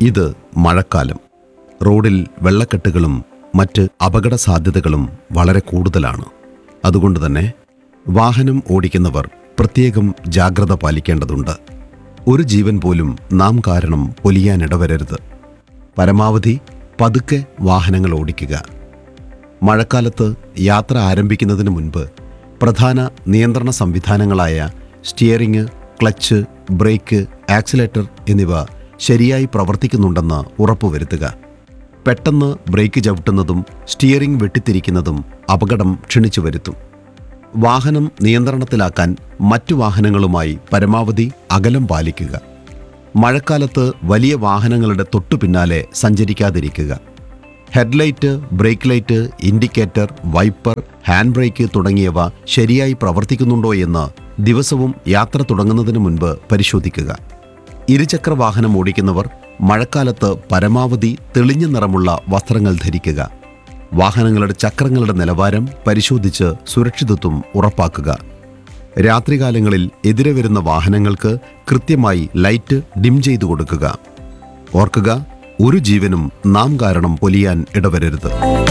ഇത് മഴക്കാലം റോഡിൽ വെള്ളക്കെട്ടുകളും മറ്റ് അപകട സാധ്യതകളും വളരെ കൂടുതലാണ് അതുകൊണ്ട് തന്നെ വാഹനം ഓടിക്കുന്നവർ പ്രത്യേകം ജാഗ്രത പാലിക്കേണ്ടതുണ്ട് ഒരു ജീവൻ പോലും നാം കാരണം പൊലിയാനിടവരരുത് പരമാവധി പതുക്കെ വാഹനങ്ങൾ ഓടിക്കുക മഴക്കാലത്ത് യാത്ര ആരംഭിക്കുന്നതിന് മുൻപ് പ്രധാന നിയന്ത്രണ സംവിധാനങ്ങളായ സ്റ്റിയറിംഗ് ക്ലച്ച് ബ്രേക്ക് ആക്സിലേറ്റർ എന്നിവ ശരിയായി പ്രവർത്തിക്കുന്നുണ്ടെന്ന് ഉറപ്പുവരുത്തുക പെട്ടെന്ന് ബ്രേക്ക് ചവിട്ടുന്നതും സ്റ്റിയറിംഗ് വെട്ടിത്തിരിക്കുന്നതും അപകടം ക്ഷണിച്ചു വരുത്തും വാഹനം നിയന്ത്രണത്തിലാക്കാൻ മറ്റു വാഹനങ്ങളുമായി പരമാവധി അകലം പാലിക്കുക മഴക്കാലത്ത് വലിയ വാഹനങ്ങളുടെ തൊട്ടു പിന്നാലെ സഞ്ചരിക്കാതിരിക്കുക headlight brake light indicator wiper hand brake തുടങ്ങിയവ ശരിയായി പ്രവർത്തിക്കുന്നുണ്ടോ എന്ന് ദിവസവും യാത്ര തുടങ്ങുന്നതിന് മുൻപ് പരിശോധിക്കുക ഇരുചക്ര വാഹനം ഓടിക്കുന്നവർ മഴക്കാലത്ത് പരമാവധി തെളിഞ്ഞ നിറമുള്ള വസ്ത്രങ്ങൾ ധരിക്കുക വാഹനങ്ങളുടെ ചക്രങ്ങളുടെ നിലവാരം പരിശോധിച്ച് സുരക്ഷിതത്വം ഉറപ്പാക്കുക രാത്രികാലങ്ങളിൽ എതിരെ വരുന്ന വാഹനങ്ങൾക്ക് കൃത്യമായി ലൈറ്റ് ഡിം ചെയ്തു കൊടുക്കുക ഓർക്കുക ഒരു ജീവനും നാം കാരണം പൊലിയാൻ ഇടവരരുത്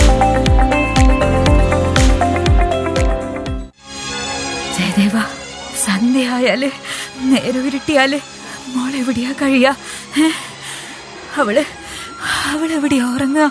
ജയദേവ സന്ധ്യയായാല് നേരം ഇരുട്ടിയാല് മോളെവിടെയാ കഴിയാ ഏ? അവള് അവളെവിടെയാ ഉറങ്ങുക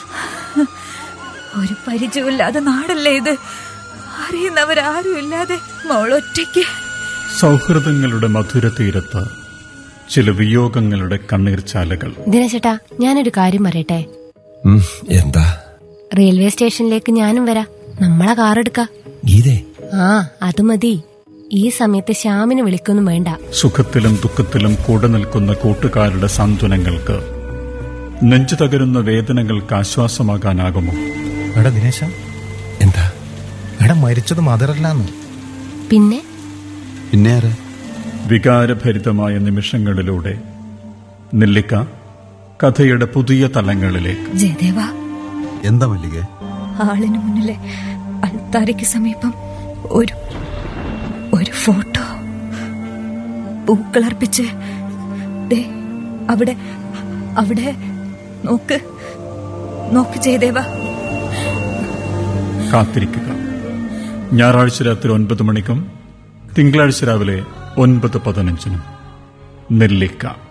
ഒരു പരിചയമില്ലാതെ നാടല്ലേ ഇത് അറിയുന്നവരാരും ഇല്ലാതെ മോളൊറ്റയ്ക്ക് സൗഹൃദങ്ങളുടെ മധുര തീരത്ത് ചില വിയോഗങ്ങളുടെ കണ്ണീർ ചാലകൾ ദിനചേട്ടാ ഞാനൊരു കാര്യം പറയട്ടെ ഉം, എന്താ റെയിൽവേ സ്റ്റേഷനിലേക്ക് ഞാനും വരാം നമ്മളെ കാർ എടുക്ക ഗീതേ ആ അത് മതി ഈ സമയത്ത് ശ്യാമിന് വിളിക്കൊന്നും വേണ്ട സുഖത്തിലും ദുഃഖത്തിലും കൂടെ നിൽക്കുന്ന കൂട്ടുകാരുടെ സാന്ത്വനങ്ങൾക്ക് നെഞ്ചു തകരുന്ന വേദനകൾക്ക് ആശ്വാസമാകാനാകുമോ എടാ ദിനേശ എന്താ എടാ മരിച്ചത് മദറല്ലാന്ന് പിന്നെ പിന്നെ ആര് വികാരഭരിതമായ നിമിഷങ്ങളിലൂടെ നെല്ലിക്ക കഥയുടെ പുതിയ തലങ്ങളിലേക്ക് ജയദേവ എന്താ മല്ലികേ ആളിന് മുന്നിലെ അൽത്താരയ്ക്ക് സമീപം ഒരു ഒരു ഫോട്ടോ പൂക്കളർപ്പിച്ച് ദേ അവിടെ അവിടെ നോക്ക് നോക്ക് ജയദേവ കാത്തിരിക്കുക ഞായറാഴ്ച രാത്രി ഒൻപത് മണിക്കും തിങ്കളാഴ്ച രാവിലെ ഒൻപത് പതിനഞ്ചിനും നെല്ലിക്ക